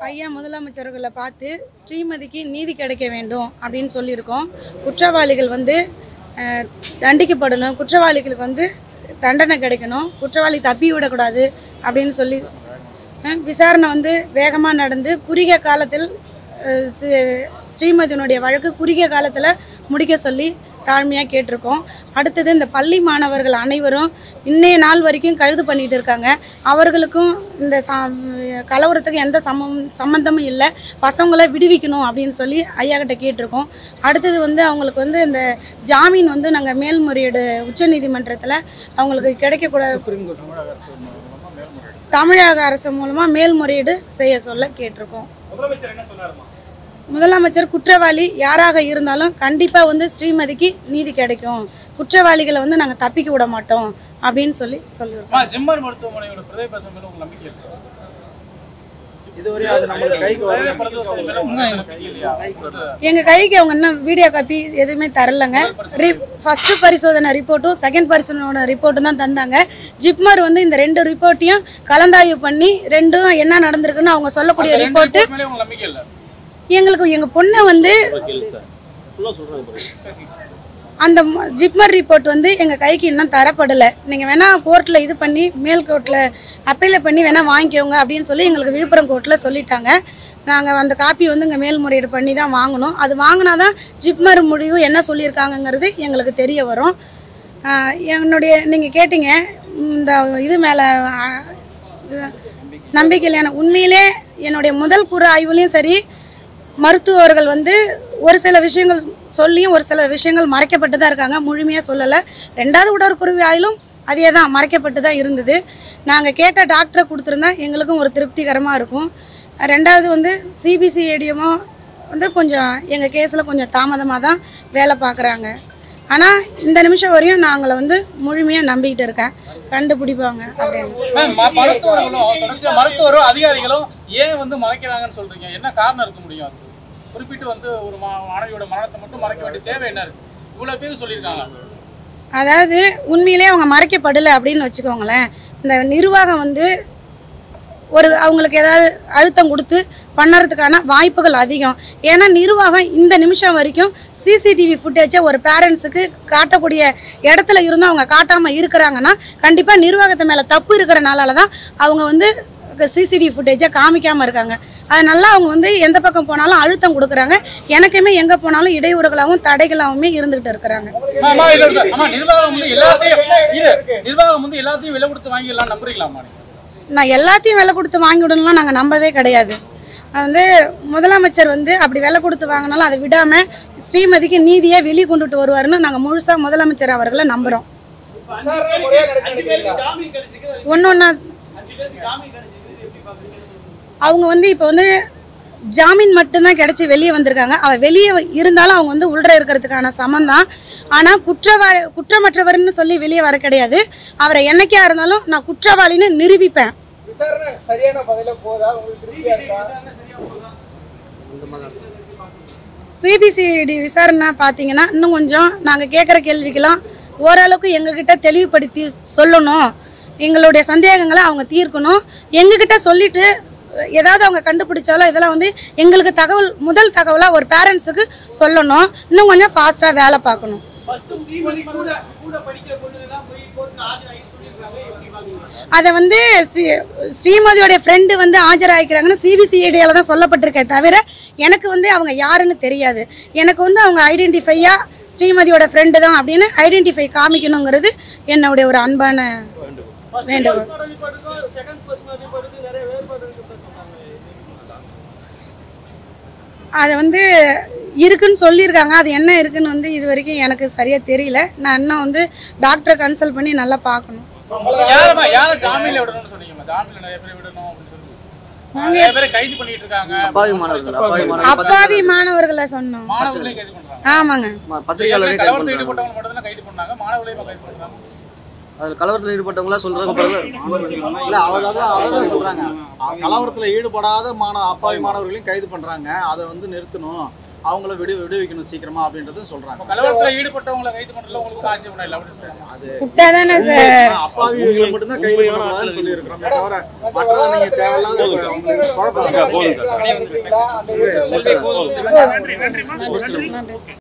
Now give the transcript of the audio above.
ஐயா முதலமைச்சர்களை பார்த்து ஸ்ரீமதிக்கு நீதி கிடைக்க வேண்டும் அப்படின்னு சொல்லியிருக்கோம் குற்றவாளிகள் வந்து அஹ், தண்டிக்கப்படணும் குற்றவாளிகளுக்கு வந்து தண்டனை கிடைக்கணும் குற்றவாளி தப்பி விடக்கூடாது அப்படின்னு சொல்லி அஹ், விசாரணை வந்து வேகமாக நடந்து குறுகிய காலத்தில் அஹ், சி- ஸ்ரீமதியினுடைய வழக்கு குறுகிய காலத்தில் முடிக்க சொல்லி தாழ்மையாக கேட்டிருக்கோம் அடுத்தது இந்த பள்ளி மாணவர்கள் அனைவரும் இன்னைய நாள் வரைக்கும் கழுது பண்ணிட்டு இருக்காங்க அவர்களுக்கும் இந்த ச கலவரத்துக்கு எந்த சம்மம் சம்மந்தமும் இல்லை பசங்களை விடுவிக்கணும் அப்படின்னு சொல்லி ஐயா கிட்ட கேட்டிருக்கோம் அடுத்தது வந்து அவங்களுக்கு வந்து இந்த ஜாமீன் வந்து நாங்கள் மேல்முறையீடு உச்சநீதிமன்றத்தில் அவங்களுக்கு கிடைக்கக்கூடாது தமிழக அரசு மூலமாக மேல்முறையீடு செய்ய சொல்ல கேட்டிருக்கோம் முதலமைச்சர் என்ன சொன்னாருமா முதலமைச்சர் குற்றவாளி யாராக இருந்தாலும் கண்டிப்பாக வந்து ஸ்ரீமதிக்கு நீதி கிடைக்கும் குற்றவாளிகளை வந்து நாங்கள் தப்பிக்க விட மாட்டோம் அப்படின்னு சொல்லி சொல்லியிருக்கோம் அம்மா ஜிம்மர் மருத்துவமனையோட பிரதேச பேசும் மேல உங்களுக்கு நம்பிக்கை இருக்கு இதுவரையும் அது நம்மளுக்கு கைக்கு பிரதேச வரல மருத்துவமனை மேல உங்களுக்கு நம்பிக்கை இல்லையா எங்கள் கைக்கு அவங்க இன்னும் வீடியோ காப்பி எதுவுமே தரலைங்க ரி ஃபஸ்ட்டு பரிசோதனை ரிப்போர்ட்டும் செகண்ட் பரிசோதனை ரிப்போர்ட்டும் தான் தந்தாங்க ஜிப்மர் வந்து இந்த ரெண்டு ரிப்போர்ட்டையும் கலந்தாய்வு பண்ணி ரெண்டும் என்ன நடந்திருக்குன்னு அவங்க சொல்லக்கூடிய அந்த ரெண்டு ரிப்போர்ட்டு report மேலயும் உங்களுக்கு நம்பிக்கை இல்ல எங்களுக்கு எங்கள் பொண்ணை வந்து அந்த ம- ஜிப்மர் ரிப்போர்ட் வந்து எங்கள் கைக்கு இன்னும் தரப்படலை நீங்கள் வேணால் கோர்ட்டில் இது பண்ணி மேல் கோர்ட்டில் அப்பீல் பண்ணி வேணால் வாங்கிக்கோங்க அப்படின்னு சொல்லி எங்களுக்கு விழுப்புரம் கோர்ட்டில் சொல்லிட்டாங்க நாங்கள் அந்த காப்பி வந்து இங்கே மேல்முறையீடு பண்ணி தான் வாங்கணும் அது வாங்கினா தான் ஜிப்மர் முடிவு என்ன சொல்லியிருக்காங்கங்கிறது எங்களுக்கு தெரிய வரும் ஆஹ் என்னுடைய நீங்கள் கேட்டீங்க இந்த இது மேலே நம்பிக்கை இல்லையான உண்மையிலே என்னுடைய முதல் குறு ஆய்வுலையும் சரி மருத்துவர்கள் வந்து ஒரு சில விஷயங்கள் சொல்லியும் ஒரு சில விஷயங்கள் மறைக்கப்பட்டு தான் இருக்காங்க முழுமையாக சொல்லலை ரெண்டாவது உடற்குருவி ஆயிலும் அதே தான் மறைக்கப்பட்டு தான் இருந்தது நாங்கள் கேட்ட டாக்டரை கொடுத்துருந்தா எங்களுக்கும் ஒரு திருப்திகரமாக இருக்கும் ரெண்டாவது வந்து சிபிசிஐடியமோ வந்து கொஞ்சம் எங்கள் கேஸில் கொஞ்சம் தாமதமாக தான் வேலை பார்க்குறாங்க ஆனால் இந்த நிமிஷம் வரையும் நாங்களை வந்து முழுமையாக நம்பிக்கிட்டு இருக்கேன் கண்டுபிடிப்பாங்க அப்படின்னு மேம் ம- மருத்துவர்களும் தொடர்ச்சியா மருத்துவரும் அதிகாரிகளும் ஏன் வந்து மறைக்கிறாங்கன்னு சொல்றீங்க என்ன காரணம் இருக்க முடியும் அது குறிப்பிட்டு வந்து ஒரு மா- மாணவியோட மரணத்தை மட்டும் மறைக்க வேண்டிய தேவை என்ன இருக்கு இவ்வளவு பேர் சொல்லியிருக்காங்க அதாவது உண்மையிலே அவங்க மறைக்கப்படலை அப்படின்னு வச்சுக்கோங்களேன் இந்த நிர்வாகம் வந்து ஒரு அவங்களுக்கு ஏதாவது அழுத்தம் கொடுத்து பண்ணுறதுக்கான வாய்ப்புகள் அதிகம் ஏன்னா நிர்வாகம் இந்த நிமிஷம் வரைக்கும் சிசிடிவி ஃபுட்டேஜை ஒரு பேரண்ட்ஸுக்கு காட்டக்கூடிய இடத்துல இருந்தும் அவங்க காட்டாமல் இருக்கிறாங்கன்னா கண்டிப்பாக நிர்வாகத்து மேலே தப்பு இருக்கிறனால தான் அவங்க வந்து சிசிடிவி ஃபுட்டேஜை காமிக்காமல் இருக்காங்க அதனால அவங்க வந்து எந்த பக்கம் போனாலும் அழுத்தம் கொடுக்குறாங்க எனக்குமே எங்கே போனாலும் இடையூறுகளாகவும் தடைகளாகவுமே இருந்துகிட்டு இருக்கிறாங்க அம்மா, அம்மா, இல்ல, இல்ல. அம்மா, நிர்வாகம் வந்து எல்லாத்தையும் இரு. நிர்வாகம் வந்து எல்லாத்தையும் விலை கொடுத்து வாங்கிடலாம் நம்புறீங்களாம்மா நீங்க நான் எல்லாத்தையும் விலை கொடுத்து வாங்கி விடணும்லாம் நாங்கள் நம்பவே கிடையாது அது வந்து முதலமைச்சர் வந்து அப்படி விலை கொடுத்து வாங்கினாலும் அதை விடாமல் ஸ்ரீமதிக்கு நீதியை வெளியே கொண்டுட்டு வருவாருன்னு நாங்கள் முழுசாக முதலமைச்சர் அவர்களை நம்புகிறோம் அஞ்சு பேருக்கு ஜாமீன் கிடைச்சிருக்கு ஒன்று ஒன்றா அஞ்சு பேருக்கு ஜாமீன் கிடைச்சிருக்கு இது எப்படி பாக்குறீங்க அவங்க வந்து இப்போ வந்து ஜாமீன் மட்டும்தான் கிடச்சி வெளியே வந்திருக்காங்க அவ வெளியே இருந்தாலும் அவங்க வந்து உள்ள இருக்கிறதுக்கான சமம் தான் ஆனால் குற்றவா குற்றமற்றவர்னு சொல்லி வெளியே வர கிடையாது அவரை என்னைக்கா இருந்தாலும் நான் குற்றவாளின்னு நிரூபிப்பேன் விசாரணை சரியான பதில போதா உங்களுக்கு திருப்தியா இருக்கா சிபிசிஐடி விசாரணை பார்த்தீங்கன்னா இன்னும் கொஞ்சம் நாங்கள் கேட்குற கேள்விக்கெல்லாம் ஓரளவுக்கு எங்ககிட்ட தெளிவுபடுத்தி சொல்லணும் எங்களுடைய சந்தேகங்களை அவங்க தீர்க்கணும் எங்ககிட்ட சொல்லிட்டு ஏதாவது அவங்க கண்டுபிடிச்சாலும் இதெல்லாம் வந்து எங்களுக்கு தகவல் முதல் தகவலாக ஒரு பேரண்ட்ஸுக்கு சொல்லணும் இன்னும் கொஞ்சம் ஃபாஸ்ட்டாக வேலை பார்க்கணும் ஃபர்ஸ்ட் ஸ்ரீமதி கூட கூட படிக்கிற பொண்ணுலாம் போய் கோர்ட்ல ஆஜராகி சொல்லியிருக்காங்க எப்படி பாக்குறீங்க அதை வந்து சி- ஸ்ரீமதியோடைய ஃப்ரெண்டு வந்து ஆஜராகிக்கிறாங்கன்னு சிபிசிஐடியால் தான் சொல்லப்பட்டிருக்கே தவிர எனக்கு வந்து அவங்க யாருன்னு தெரியாது எனக்கு வந்து அவங்க ஐடென்டிஃபையாக ஸ்ரீமதியோட ஃப்ரெண்டு தான் அப்படின்னு ஐடென்டிஃபை காமிக்கணுங்கிறது என்னுடைய ஒரு அன்பான வேண்டுகோள் செகண்ட் பர்சனல் ரிப்போர்ட்டுக்கு நிறைய வேறுபாடு இருக்கிறது அதை வந்து இருக்குன்னு சொல்லியிருக்காங்க அது என்ன இருக்குன்னு வந்து இது வரைக்கும் எனக்கு சரியாக தெரியல நான் இன்னும் வந்து டாக்டரை கன்சல்ட் பண்ணி நல்லா பார்க்கணும் யாரம்மா யார ஜாமீன்ல விடணும்னு சொன்னீங்க ஜாமீன்ல நிறைய பேர் விடணும் அப்படின்னு சொல்லி நிறைய பேரை கைது பண்ணிட்டு இருக்காங்க அப்பாவி மாணவர்கள் அப்பாவி மாணவர்கள் அப்பாவி மாணவர்களை சொன்னோம் மாணவர்களையும் கைது பண்றாங்க ஆமாங்க ம- பத்திரிகையாளரையும் கைது கலவரத்தில் பண்றாங்க ஈடுபட்டவங்க மட்டும் தான் கைது பண்ணாங்க மாணவர்களையும் கைது பண்றாங்க அதில் கலவரத்தில் ஈடுபட்டவங்களா சொல்றாங்க பாருங்க இல்ல அதாவது அதான் சொல்றாங்க கலவரத்துல ஈடுபடாத மாணவ அப்பாவி மாணவர்களையும் கைது பண்றாங்க அதை வந்து நிறுத்தணும் அவங்கள விடு விடுவிக்கணும் சீக்கிரமா அப்படின்றதும் சொல்றாங்க கலவரத்துல ஈடுபட்டவங்களை கைது பண்றதுல உங்களுக்கு ஆட்சேபணம் இல்லை அப்படின்னு சொல்றாங்க அது விட்டா தானே சார் அப்பாவிகளை மட்டும்தான் கைது பண்ணக்கூடாதுன்னு சொல்லி இருக்கிறோம் தவிர மற்றவங்க நீங்க தேவையில்லாத அவங்களுக்கு குழப்பம் அந்த நன்றி சார்